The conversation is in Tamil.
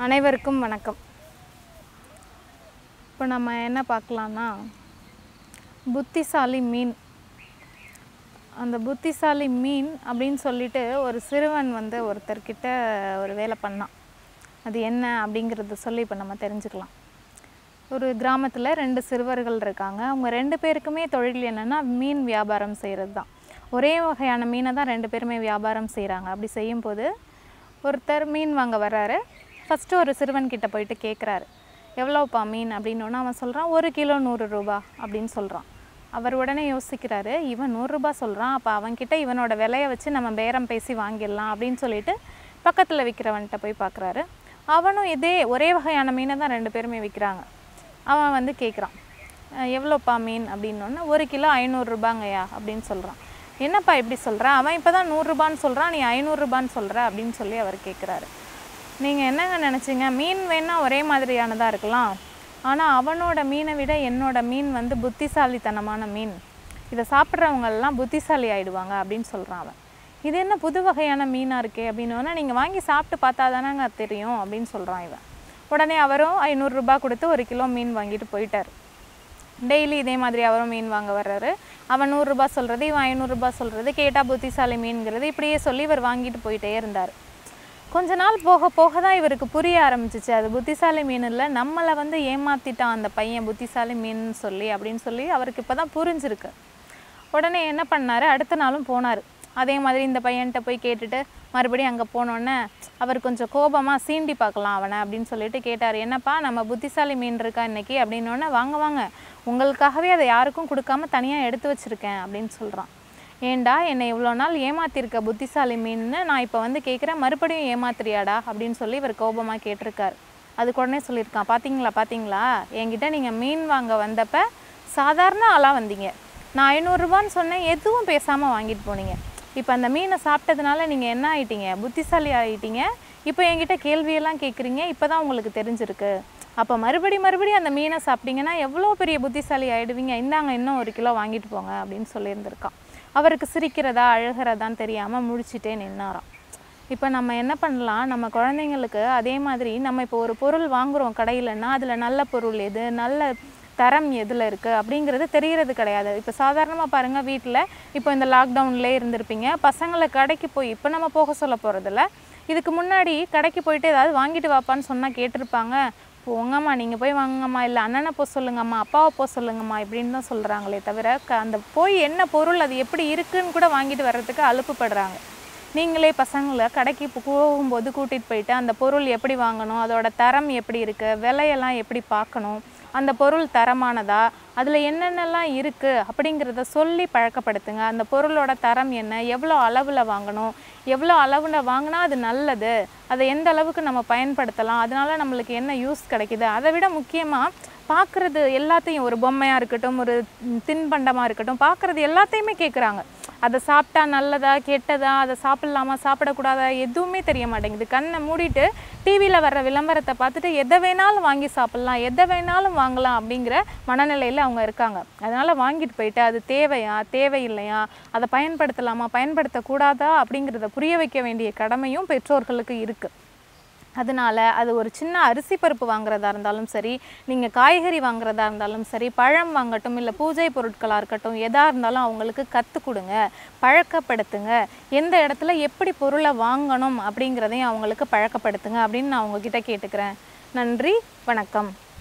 அனைவருக்கும் வணக்கம் இப்போ நம்ம என்ன பார்க்கலான்னா புத்திசாலி மீன் அந்த புத்திசாலி மீன் அப்படின்னு சொல்லிட்டு ஒரு சிறுவன் வந்து ஒருத்தர்கிட்ட ஒரு வேலை பண்ணான் அது என்ன அப்படிங்கிறத சொல்லி இப்போ நம்ம தெரிஞ்சுக்கலாம் ஒரு கிராமத்தில் ரெண்டு சிறுவர்கள் இருக்காங்க அவங்க ரெண்டு பேருக்குமே தொழில் என்னென்னா மீன் வியாபாரம் செய்கிறது தான் ஒரே வகையான மீனை தான் ரெண்டு பேருமே வியாபாரம் செய்கிறாங்க அப்படி செய்யும்போது ஒருத்தர் மீன் வாங்க வர்றாரு ஃபஸ்ட்டு ஒரு சிறுவன் கிட்ட போயிட்டு கேட்குறாரு எவ்வளோப்பா மீன் அப்படின்னோன்னா அவன் சொல்கிறான் ஒரு கிலோ நூறு ரூபா அப்படின்னு சொல்கிறான் அவர் உடனே யோசிக்கிறாரு இவன் நூறுரூபா சொல்கிறான் அப்போ அவன்கிட்ட இவனோட விலையை வச்சு நம்ம பேரம் பேசி வாங்கிடலாம் அப்படின்னு சொல்லிட்டு பக்கத்தில் விற்கிறவன்கிட்ட போய் பார்க்குறாரு அவனும் இதே ஒரே வகையான மீனை தான் ரெண்டு பேருமே விற்கிறாங்க அவன் வந்து கேட்குறான் எவ்வளோப்பா மீன் அப்படின்னோடனே ஒரு கிலோ ஐநூறுரூபாங்கய்யா அப்படின்னு சொல்கிறான் என்னப்பா இப்படி சொல்கிற அவன் இப்போ தான் நூறுரூபான்னு சொல்கிறான் நீ ஐநூறுரூபான்னு சொல்கிற அப்படின்னு சொல்லி அவர் கேட்குறாரு நீங்கள் என்னங்க நினச்சிங்க மீன் வேணால் ஒரே மாதிரியானதாக இருக்கலாம் ஆனால் அவனோட மீனை விட என்னோட மீன் வந்து புத்திசாலித்தனமான மீன் இதை சாப்பிட்றவங்கெல்லாம் புத்திசாலி ஆயிடுவாங்க அப்படின்னு சொல்கிறான் அவன் இது என்ன புது வகையான மீனாக இருக்கே அப்படின்னு நீங்கள் வாங்கி சாப்பிட்டு பார்த்தா தானேங்க தெரியும் அப்படின்னு சொல்கிறான் இவன் உடனே அவரும் ஐநூறுரூபா கொடுத்து ஒரு கிலோ மீன் வாங்கிட்டு போயிட்டார் டெய்லி இதே மாதிரி அவரும் மீன் வாங்க வர்றாரு அவன் நூறுரூபா சொல்கிறது இவன் ஐநூறுரூபா சொல்கிறது கேட்டால் புத்திசாலி மீன்கிறது இப்படியே சொல்லி இவர் வாங்கிட்டு போயிட்டே இருந்தார் கொஞ்ச நாள் போக போக தான் இவருக்கு புரிய ஆரம்பிச்சிச்சு அது புத்திசாலி மீன் இல்லை நம்மளை வந்து ஏமாத்திட்டான் அந்த பையன் புத்திசாலி மீன் சொல்லி அப்படின்னு சொல்லி அவருக்கு இப்போ தான் புரிஞ்சிருக்கு உடனே என்ன பண்ணார் அடுத்த நாளும் போனார் அதே மாதிரி இந்த பையன்கிட்ட போய் கேட்டுட்டு மறுபடியும் அங்கே போனோன்னே அவர் கொஞ்சம் கோபமாக சீண்டி பார்க்கலாம் அவனை அப்படின்னு சொல்லிட்டு கேட்டார் என்னப்பா நம்ம புத்திசாலி மீன் இருக்கா இன்னைக்கு அப்படின்னோடனே வாங்க வாங்க உங்களுக்காகவே அதை யாருக்கும் கொடுக்காம தனியாக எடுத்து வச்சுருக்கேன் அப்படின்னு சொல்கிறான் ஏண்டா என்னை இவ்வளோ நாள் ஏமாத்திருக்க புத்திசாலி மீன்னு நான் இப்போ வந்து கேட்குறேன் மறுபடியும் ஏமாத்துறியாடா அப்படின்னு சொல்லி இவர் கோபமாக கேட்டிருக்கார் அதுக்கு உடனே சொல்லியிருக்கான் பார்த்தீங்களா பார்த்தீங்களா என்கிட்ட நீங்கள் மீன் வாங்க வந்தப்ப சாதாரண ஆளாக வந்தீங்க நான் ஐநூறுரூபான்னு சொன்னேன் எதுவும் பேசாமல் வாங்கிட்டு போனீங்க இப்போ அந்த மீனை சாப்பிட்டதுனால நீங்கள் என்ன ஆயிட்டீங்க புத்திசாலி ஆகிட்டீங்க இப்போ என்கிட்ட கேள்வியெல்லாம் கேட்குறீங்க இப்போ தான் உங்களுக்கு தெரிஞ்சிருக்கு அப்போ மறுபடி மறுபடியும் அந்த மீனை சாப்பிட்டீங்கன்னா எவ்வளோ பெரிய புத்திசாலி ஆகிடுவீங்க இந்தாங்க இன்னும் ஒரு கிலோ வாங்கிட்டு போங்க அப்படின்னு சொல்லியிருந்திருக்கான் அவருக்கு சிரிக்கிறதா அழுகிறதான்னு தெரியாமல் முழிச்சிட்டே நின்னாராம் இப்போ நம்ம என்ன பண்ணலாம் நம்ம குழந்தைங்களுக்கு அதே மாதிரி நம்ம இப்போ ஒரு பொருள் வாங்குகிறோம் கடையிலன்னா அதில் நல்ல பொருள் எது நல்ல தரம் எதில் இருக்குது அப்படிங்கிறது தெரியறது கிடையாது இப்போ சாதாரணமாக பாருங்கள் வீட்டில் இப்போ இந்த லாக்டவுன்லேயே இருந்திருப்பீங்க பசங்களை கடைக்கு போய் இப்போ நம்ம போக சொல்ல போகிறதில்ல இதுக்கு முன்னாடி கடைக்கு போயிட்டு ஏதாவது வாங்கிட்டு வாப்பான்னு சொன்னால் கேட்டிருப்பாங்க போங்கம்மா நீங்கள் போய் வாங்கம்மா இல்லை அண்ணனை போக சொல்லுங்கம்மா அப்பாவை போக சொல்லுங்கம்மா இப்படின்னு தான் சொல்கிறாங்களே தவிர க அந்த போய் என்ன பொருள் அது எப்படி இருக்குன்னு கூட வாங்கிட்டு வர்றதுக்கு அலுப்புப்படுறாங்க நீங்களே பசங்களை கடைக்கு இப்போ போகும்போது கூட்டிகிட்டு போயிட்டு அந்த பொருள் எப்படி வாங்கணும் அதோட தரம் எப்படி இருக்குது விலையெல்லாம் எப்படி பார்க்கணும் அந்த பொருள் தரமானதா அதில் என்னென்னலாம் இருக்குது அப்படிங்கிறத சொல்லி பழக்கப்படுத்துங்க அந்த பொருளோட தரம் என்ன எவ்வளோ அளவில் வாங்கணும் எவ்வளோ அளவில் வாங்கினா அது நல்லது அதை எந்த அளவுக்கு நம்ம பயன்படுத்தலாம் அதனால நம்மளுக்கு என்ன யூஸ் கிடைக்குது அதை விட முக்கியமாக பார்க்குறது எல்லாத்தையும் ஒரு பொம்மையாக இருக்கட்டும் ஒரு தின்பண்டமாக இருக்கட்டும் பார்க்குறது எல்லாத்தையுமே கேட்குறாங்க அதை சாப்பிட்டா நல்லதா கெட்டதா அதை சாப்பிட்லாமா சாப்பிடக்கூடாதா எதுவுமே தெரிய மாட்டேங்குது கண்ணை மூடிட்டு டிவியில் வர்ற விளம்பரத்தை பார்த்துட்டு எதை வேணாலும் வாங்கி சாப்பிட்லாம் எதை வேணாலும் வாங்கலாம் அப்படிங்கிற மனநிலையில் அவங்க இருக்காங்க அதனால் வாங்கிட்டு போயிட்டு அது தேவையா தேவையில்லையா அதை பயன்படுத்தலாமா பயன்படுத்தக்கூடாதா அப்படிங்கிறத புரிய வைக்க வேண்டிய கடமையும் பெற்றோர்களுக்கு இருக்குது அதனால் அது ஒரு சின்ன அரிசி பருப்பு வாங்குறதா இருந்தாலும் சரி நீங்கள் காய்கறி வாங்குறதா இருந்தாலும் சரி பழம் வாங்கட்டும் இல்லை பூஜை பொருட்களாக இருக்கட்டும் எதாக இருந்தாலும் அவங்களுக்கு கற்றுக் கொடுங்க பழக்கப்படுத்துங்க எந்த இடத்துல எப்படி பொருளை வாங்கணும் அப்படிங்கிறதையும் அவங்களுக்கு பழக்கப்படுத்துங்க அப்படின்னு நான் உங்ககிட்ட கேட்டுக்கிறேன் நன்றி வணக்கம்